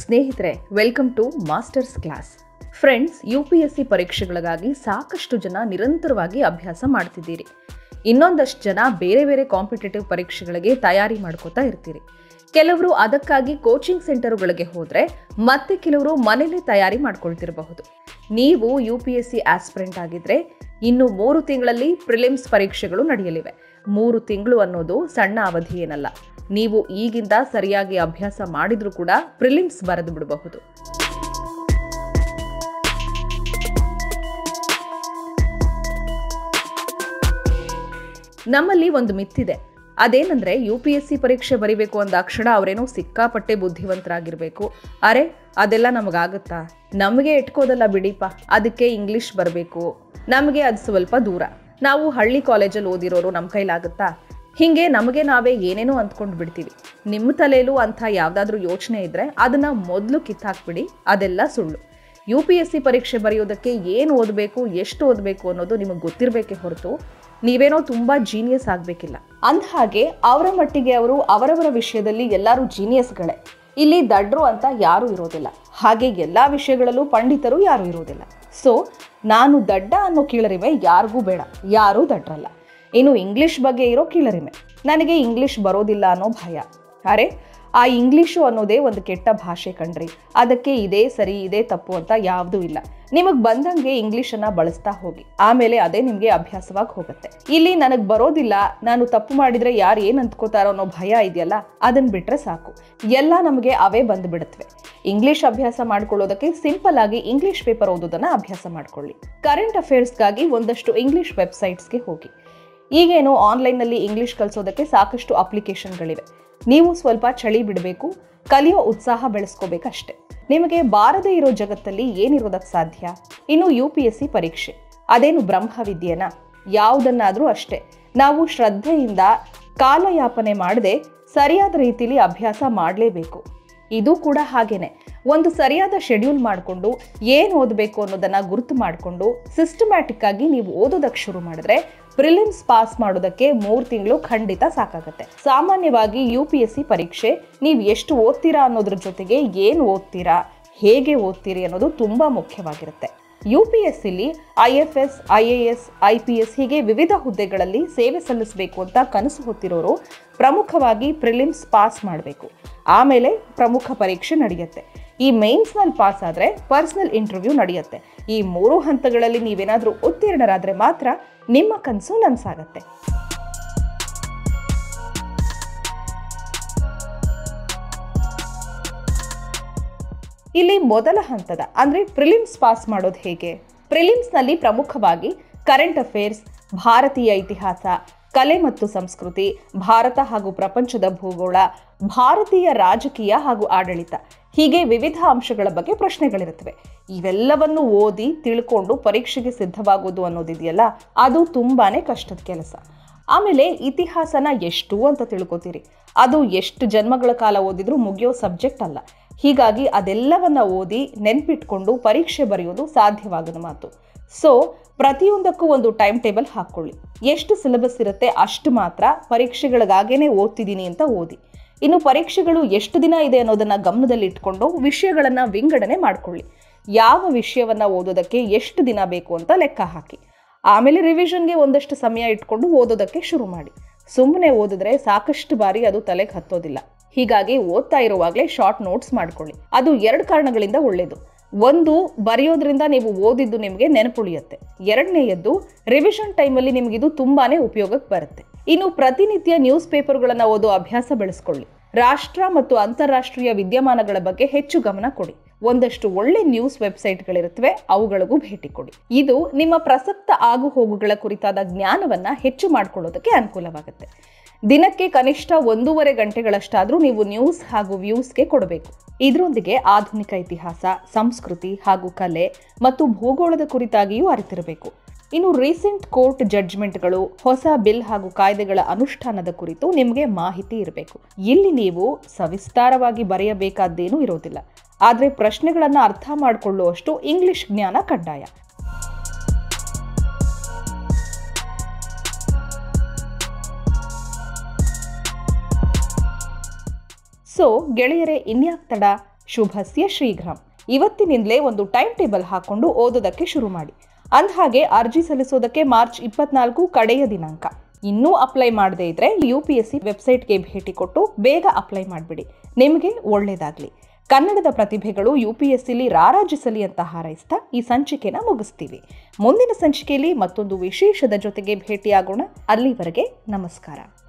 ಸ್ನೇಹಿತರೆ welcome to masters class friends U P S C ಪರೀಕ್ಷೆಗಳಿಗಾಗಿ ಸಾಕಷ್ಟು ಜನ ನಿರಂತರವಾಗಿ ಅಭ್ಯಾಸ ಮಾಡ್ತಿದ್ದೀರಿ ಇನ್ನೊಂದಷ್ಟು ಜನ ಬೇರೆ ಬೇರೆ ಕಾಂಪಿಟೇಟಿವ್ ಪರೀಕ್ಷೆಗಳಿಗೆ ತಯಾರಿ ಮಾಡ್ಕೋತಾ ಇರ್ತೀರಿ ಕೆಲವರು ಅದಕ್ಕಾಗಿ ಕೋಚಿಂಗ್ ಸೆಂಟರುಗಳಿಗೆ ಹೋದರೆ ಮತ್ತೆ ಕೆಲವರು ಮನೇಲಿ ತಯಾರಿ ಮಾಡ್ಕೊಳ್ತಿರಬಹುದು ನೀವು U P S C aspirant ಆಗಿದ್ರೆ ಇನ್ನು ಮೂರು ತಿಂಗಳಲ್ಲಿ ಪ್ರಿಲಿಮ್ಸ್ ಪರೀಕ್ಷೆಗಳು ನಡೆಯಲಿವೆ ಮೂರು ತಿಂಗಳು ಅನ್ನೋದು ಸಣ್ಣ ಅವಧಿ ಏನಲ್ಲ ನೀವು ಈಗಿಂದ ಸರಿಯಾಗಿ ಅಭ್ಯಾಸ ಮಾಡಿದ್ರೂ ಕೂಡ ಪ್ರಿಲಿಮ್ಸ್ ಬರೆದು ಬಿಡಬಹುದು ನಮ್ಮಲ್ಲಿ ಒಂದು ಮಿತ್ತಿದೆ ಅದೇನಂದ್ರೆ ಯು ಪಿ ಎಸ್ ಸಿ ಪರೀಕ್ಷೆ ಬರಿಬೇಕು ಅಂದಾಕ್ಷಣ ಅವರೇನೋ ಸಿಕ್ಕಾಪಟ್ಟೆ ಬುದ್ಧಿವಂತರಾಗಿರ್ಬೇಕು ಅರೆ ಅದೆಲ್ಲ ನಮಗಾಗುತ್ತಾ ನಮಗೆ ಇಟ್ಕೋದಲ್ಲ ಬಿಡಿಪ ಅದಕ್ಕೆ ಇಂಗ್ಲಿಷ್ ಬರಬೇಕು ನಮಗೆ ಅದು ಸ್ವಲ್ಪ ದೂರ ನಾವು ಹಳ್ಳಿ ಕಾಲೇಜಲ್ಲಿ ಓದಿರೋರು ನಮ್ಮ ಕೈಲಾಗುತ್ತಾ ಹೀಗೆ ನಮಗೆ ನಾವೇ ಏನೇನೋ ಅಂದ್ಕೊಂಡು ಬಿಡ್ತೀವಿ ನಿಮ್ಮ ತಲೆಯಲ್ಲೂ ಅಂಥ ಯಾವುದಾದ್ರೂ ಯೋಚನೆ ಇದ್ದರೆ ಅದನ್ನು ಮೊದಲು ಕಿತ್ತಾಕ್ಬಿಡಿ ಅದೆಲ್ಲ ಸುಳ್ಳು ಯು ಪಿ ಎಸ್ ಸಿ ಪರೀಕ್ಷೆ ಬರೆಯೋದಕ್ಕೆ ಏನು ಓದಬೇಕು ಎಷ್ಟು ಓದಬೇಕು ಅನ್ನೋದು ನಿಮಗೆ ಗೊತ್ತಿರಬೇಕೇ ಹೊರತು ನೀವೇನೋ ತುಂಬ ಜೀನಿಯಸ್ ಆಗಬೇಕಿಲ್ಲ ಅಂದಹಾಗೆ ಅವರ ಮಟ್ಟಿಗೆ ಅವರು ಅವರವರ ವಿಷಯದಲ್ಲಿ ಎಲ್ಲರೂ ಜೀನಿಯಸ್ಗಳೇ ಇಲ್ಲಿ ದಡ್ರು ಅಂತ ಯಾರೂ ಇರೋದಿಲ್ಲ ಹಾಗೆ ಎಲ್ಲ ವಿಷಯಗಳಲ್ಲೂ ಪಂಡಿತರು ಯಾರೂ ಇರೋದಿಲ್ಲ ಸೊ ನಾನು ದಡ್ಡ ಅನ್ನೋ ಕೀಳರಿಮೆ ಯಾರಿಗೂ ಬೇಡ ಯಾರೂ ದಡ್ರಲ್ಲ ಇನ್ನು ಇಂಗ್ಲಿಷ್ ಬಗ್ಗೆ ಇರೋ ಕೀಳರಿಮೆ ನನಗೆ ಇಂಗ್ಲಿಷ್ ಬರೋದಿಲ್ಲ ಅನ್ನೋ ಭಯ ಅರೆ ಆ ಇಂಗ್ಲಿಷು ಅನ್ನೋದೇ ಒಂದು ಕೆಟ್ಟ ಭಾಷೆ ಕಣ್ರಿ ಅದಕ್ಕೆ ಇದೇ ಸರಿ ಇದೇ ತಪ್ಪು ಅಂತ ಯಾವುದೂ ಇಲ್ಲ ನಿಮಗೆ ಬಂದಂಗೆ ಇಂಗ್ಲಿಷನ್ನು ಬಳಸ್ತಾ ಹೋಗಿ ಆಮೇಲೆ ಅದೇ ನಿಮಗೆ ಅಭ್ಯಾಸವಾಗಿ ಹೋಗುತ್ತೆ ಇಲ್ಲಿ ನನಗೆ ಬರೋದಿಲ್ಲ ನಾನು ತಪ್ಪು ಮಾಡಿದರೆ ಯಾರು ಏನು ಅಂದ್ಕೋತಾರೋ ಅನ್ನೋ ಭಯ ಇದೆಯಲ್ಲ ಅದನ್ನು ಬಿಟ್ಟರೆ ಸಾಕು ಎಲ್ಲ ನಮಗೆ ಅವೇ ಬಂದುಬಿಡುತ್ತವೆ ಇಂಗ್ಲಿಷ್ ಅಭ್ಯಾಸ ಮಾಡ್ಕೊಳ್ಳೋದಕ್ಕೆ ಸಿಂಪಲ್ ಆಗಿ ಇಂಗ್ಲಿಷ್ ಪೇಪರ್ ಓದೋದನ್ನು ಅಭ್ಯಾಸ ಮಾಡ್ಕೊಳ್ಳಿ ಕರೆಂಟ್ ಅಫೇರ್ಸ್ಗಾಗಿ ಒಂದಷ್ಟು ಇಂಗ್ಲಿಷ್ ವೆಬ್ಸೈಟ್ಸ್ಗೆ ಹೋಗಿ ಈಗೇನು ಆನ್ಲೈನ್ನಲ್ಲಿ ಇಂಗ್ಲಿಷ್ ಕಲಿಸೋದಕ್ಕೆ ಸಾಕಷ್ಟು ಅಪ್ಲಿಕೇಶನ್ಗಳಿವೆ ನೀವು ಸ್ವಲ್ಪ ಚಳಿ ಬಿಡಬೇಕು ಕಲಿಯೋ ಉತ್ಸಾಹ ಬೆಳೆಸ್ಕೋಬೇಕಷ್ಟೆ ನಿಮಗೆ ಬಾರದೇ ಇರೋ ಜಗತ್ತಲ್ಲಿ ಏನಿರೋದಕ್ಕೆ ಸಾಧ್ಯ ಇನ್ನು ಯು ಪಿ ಎಸ್ ಸಿ ಪರೀಕ್ಷೆ ಅದೇನು ಬ್ರಹ್ಮವಿದ್ಯೆನಾ ಯಾವುದನ್ನಾದರೂ ಅಷ್ಟೇ ನಾವು ಶ್ರದ್ಧೆಯಿಂದ ಕಾಲಯಾಪನೆ ಮಾಡದೆ ಸರಿಯಾದ ರೀತಿಲಿ ಅಭ್ಯಾಸ ಮಾಡಲೇಬೇಕು ಇದು ಕೂಡ ಹಾಗೇನೆ ಒಂದು ಸರಿಯಾದ ಶೆಡ್ಯೂಲ್ ಮಾಡಿಕೊಂಡು ಏನು ಓದಬೇಕು ಅನ್ನೋದನ್ನ ಗುರುತು ಮಾಡಿಕೊಂಡು ಸಿಸ್ಟಮ್ಯಾಟಿಕ್ ಆಗಿ ನೀವು ಓದೋದಕ್ಕೆ ಶುರು ಮಾಡಿದ್ರೆ ಪ್ರಿಲಿಮ್ಸ್ ಪಾಸ್ ಮಾಡೋದಕ್ಕೆ ಮೂರು ತಿಂಗಳು ಖಂಡಿತ ಸಾಕಾಗುತ್ತೆ ಸಾಮಾನ್ಯವಾಗಿ ಯು ಪಿ ಎಸ್ ಸಿ ಪರೀಕ್ಷೆ ನೀವು ಎಷ್ಟು ಓದ್ತೀರಾ ಅನ್ನೋದ್ರ ಜೊತೆಗೆ ಏನು ಓದ್ತೀರಾ ಹೇಗೆ ಓದ್ತೀರಿ ಅನ್ನೋದು ತುಂಬ ಮುಖ್ಯವಾಗಿರುತ್ತೆ ಯು ಪಿ ಎಸ್ ಸಿಲಿ I F S I A S I P S ಹೀಗೆ ವಿವಿಧ ಹುದ್ದೆಗಳಲ್ಲಿ ಸೇವೆ ಸಲ್ಲಿಸಬೇಕು ಅಂತ ಕನಸು ಹೊತ್ತಿರೋರು ಪ್ರಮುಖವಾಗಿ ಪ್ರಿಲಿಮ್ಸ್ ಪಾಸ್ ಮಾಡಬೇಕು ಆಮೇಲೆ ಪ್ರಮುಖ ಪರೀಕ್ಷೆ ನಡೆಯುತ್ತೆ ಈ ಮೇನ್ಸ್ನಲ್ಲಿ ಪಾಸ್ ಆದರೆ ಪರ್ಸನಲ್ ಇಂಟರ್ವ್ಯೂ ನಡೆಯುತ್ತೆ ಈ ಮೂರು ಹಂತಗಳಲ್ಲಿ ನೀವೇನಾದರೂ ಉತ್ತೀರ್ಣರಾದರೆ ಮಾತ್ರ ನಿಮ್ಮ ಕನಸು ನನಸಾಗತ್ತೆ ಇಲ್ಲಿ ಮೊದಲ ಹಂತದ ಅಂದರೆ ಪ್ರಿಲಿಮ್ಸ್ ಪಾಸ್ ಮಾಡೋದು ಹೇಗೆ ಪ್ರಿಲಿಮ್ಸ್ನಲ್ಲಿ ಪ್ರಮುಖವಾಗಿ ಕರೆಂಟ್ ಅಫೇರ್ಸ್ ಭಾರತೀಯ ಇತಿಹಾಸ ಕಲೆ ಮತ್ತು ಸಂಸ್ಕೃತಿ ಭಾರತ ಹಾಗೂ ಪ್ರಪಂಚದ ಭೂಗೋಳ ಭಾರತೀಯ ರಾಜಕೀಯ ಹಾಗೂ ಆಡಳಿತ ಹೀಗೆ ವಿವಿಧ ಅಂಶಗಳ ಬಗ್ಗೆ ಪ್ರಶ್ನೆಗಳಿರುತ್ತವೆ ಇವೆಲ್ಲವನ್ನು ಓದಿ ತಿಳ್ಕೊಂಡು ಪರೀಕ್ಷೆಗೆ ಸಿದ್ಧವಾಗೋದು ಅನ್ನೋದಿದೆಯಲ್ಲ ಅದು ತುಂಬಾನೇ ಕಷ್ಟದ ಕೆಲಸ ಆಮೇಲೆ ಇತಿಹಾಸನ ಎಷ್ಟು ಅಂತ ತಿಳ್ಕೊತೀರಿ ಅದು ಎಷ್ಟು ಜನ್ಮಗಳ ಕಾಲ ಓದಿದ್ರೂ ಮುಗಿಯೋ ಸಬ್ಜೆಕ್ಟ್ ಅಲ್ಲ ಹೀಗಾಗಿ ಅದೆಲ್ಲವನ್ನ ಓದಿ ನೆನ್ಪಿಟ್ಕೊಂಡು ಪರೀಕ್ಷೆ ಬರೆಯೋದು ಸಾಧ್ಯವಾಗದ ಮಾತು ಸೊ ಪ್ರತಿಯೊಂದಕ್ಕೂ ಒಂದು ಟೈಮ್ ಟೇಬಲ್ ಹಾಕ್ಕೊಳ್ಳಿ ಎಷ್ಟು ಸಿಲೆಬಸ್ ಇರುತ್ತೆ ಅಷ್ಟು ಮಾತ್ರ ಪರೀಕ್ಷೆಗಳಿಗಾಗೇನೆ ಓದ್ತಿದ್ದೀನಿ ಅಂತ ಓದಿ ಇನ್ನು ಪರೀಕ್ಷೆಗಳು ಎಷ್ಟು ದಿನ ಇದೆ ಅನ್ನೋದನ್ನ ಗಮನದಲ್ಲಿ ಇಟ್ಕೊಂಡು ವಿಷಯಗಳನ್ನ ವಿಂಗಡಣೆ ಮಾಡ್ಕೊಳ್ಳಿ ಯಾವ ವಿಷಯವನ್ನ ಓದೋದಕ್ಕೆ ಎಷ್ಟು ದಿನ ಬೇಕು ಅಂತ ಲೆಕ್ಕ ಹಾಕಿ ಆಮೇಲೆ ರಿವಿಷನ್ಗೆ ಒಂದಷ್ಟು ಸಮಯ ಇಟ್ಕೊಂಡು ಓದೋದಕ್ಕೆ ಶುರು ಮಾಡಿ ಸುಮ್ಮನೆ ಓದಿದ್ರೆ ಸಾಕಷ್ಟು ಬಾರಿ ಅದು ತಲೆಗೆ ಹತ್ತೋದಿಲ್ಲ ಹೀಗಾಗಿ ಓದ್ತಾ ಇರುವಾಗಲೇ ಶಾರ್ಟ್ ನೋಟ್ಸ್ ಮಾಡ್ಕೊಳ್ಳಿ ಅದು ಎರಡು ಕಾರಣಗಳಿಂದ ಒಳ್ಳೆಯದು ಒಂದು ಬರೆಯೋದ್ರಿಂದ ನೀವು ಓದಿದ್ದು ನಿಮಗೆ ನೆನಪುಳಿಯುತ್ತೆ ಎರಡನೆಯದ್ದು ರಿವಿಷನ್ ಟೈಮಲ್ಲಿ ನಿಮಗಿದು ತುಂಬಾನೇ ಉಪಯೋಗಕ್ಕೆ ಬರುತ್ತೆ ಇನ್ನು ಪ್ರತಿನಿತ್ಯ ನ್ಯೂಸ್ ಪೇಪರ್ಗಳನ್ನು ಓದೋ ಅಭ್ಯಾಸ ಬೆಳೆಸ್ಕೊಳ್ಳಿ ರಾಷ್ಟ್ರ ಮತ್ತು ಅಂತಾರಾಷ್ಟ್ರೀಯ ವಿದ್ಯಮಾನಗಳ ಬಗ್ಗೆ ಹೆಚ್ಚು ಗಮನ ಕೊಡಿ ಒಂದಷ್ಟು ಒಳ್ಳೆ ನ್ಯೂಸ್ ವೆಬ್ಸೈಟ್ಗಳಿರುತ್ತವೆ ಅವುಗಳಿಗೂ ಭೇಟಿ ಕೊಡಿ ಇದು ನಿಮ್ಮ ಪ್ರಸಕ್ತ ಆಗು ಹೋಗುಗಳ ಕುರಿತಾದ ಜ್ಞಾನವನ್ನ ಹೆಚ್ಚು ಮಾಡ್ಕೊಳ್ಳೋದಕ್ಕೆ ಅನುಕೂಲವಾಗುತ್ತೆ ದಿನಕ್ಕೆ ಕನಿಷ್ಠ ಒಂದೂವರೆ ಗಂಟೆಗಳಷ್ಟಾದರೂ ನೀವು ನ್ಯೂಸ್ ಹಾಗೂ ವ್ಯೂಸ್ಗೆ ಕೊಡಬೇಕು ಇದರೊಂದಿಗೆ ಆಧುನಿಕ ಇತಿಹಾಸ ಸಂಸ್ಕೃತಿ ಹಾಗೂ ಕಲೆ ಮತ್ತು ಭೂಗೋಳದ ಕುರಿತಾಗಿಯೂ ಅರಿತಿರಬೇಕು ಇನ್ನು ರೀಸೆಂಟ್ ಕೋರ್ಟ್ ಜಡ್ಜ್ಮೆಂಟ್ಗಳು ಹೊಸ ಬಿಲ್ ಹಾಗೂ ಕಾಯ್ದೆಗಳ ಅನುಷ್ಠಾನದ ಕುರಿತು ನಿಮಗೆ ಮಾಹಿತಿ ಇರಬೇಕು ಇಲ್ಲಿ ನೀವು ಸವಿಸ್ತಾರವಾಗಿ ಬರೆಯಬೇಕಾದ್ದೇನೂ ಇರೋದಿಲ್ಲ ಆದರೆ ಪ್ರಶ್ನೆಗಳನ್ನು ಅರ್ಥ ಮಾಡಿಕೊಳ್ಳುವಷ್ಟು ಇಂಗ್ಲಿಷ್ ಜ್ಞಾನ ಕಡ್ಡಾಯ ಸೊ ಗೆಳೆಯರೇ ಇನ್ಯಾಕ್ ತಡ ಶುಭಸ್ಯ ಶೀಘ್ರಂ ಇವತ್ತಿನಿಂದಲೇ ಒಂದು ಟೈಮ್ ಟೇಬಲ್ ಹಾಕೊಂಡು ಓದೋದಕ್ಕೆ ಶುರು ಮಾಡಿ ಅಂದಹಾಗೆ ಅರ್ಜಿ ಸಲ್ಲಿಸೋದಕ್ಕೆ ಮಾರ್ಚ್ ಇಪ್ಪತ್ನಾಲ್ಕು ಕಡೆಯ ದಿನಾಂಕ ಇನ್ನೂ ಅಪ್ಲೈ ಮಾಡದೇ ಇದ್ರೆ ಯು ಪಿ ಎಸ್ ಸಿ ವೆಬ್ಸೈಟ್ಗೆ ಭೇಟಿ ಕೊಟ್ಟು ಬೇಗ ಅಪ್ಲೈ ಮಾಡಿಬಿಡಿ ನಿಮಗೆ ಒಳ್ಳೇದಾಗ್ಲಿ ಕನ್ನಡದ ಪ್ರತಿಭೆಗಳು ಯು ಪಿ ಎಸ್ ಸಿಲಿ ರಾರಾಜಿಸಲಿ ಅಂತ ಹಾರೈಸ್ತಾ ಈ ಸಂಚಿಕೆನ ಮುಗಿಸ್ತೀವಿ ಮುಂದಿನ ಸಂಚಿಕೆಯಲ್ಲಿ ಮತ್ತೊಂದು ವಿಶೇಷದ ಜೊತೆಗೆ ಭೇಟಿಯಾಗೋಣ ಅಲ್ಲಿವರೆಗೆ ನಮಸ್ಕಾರ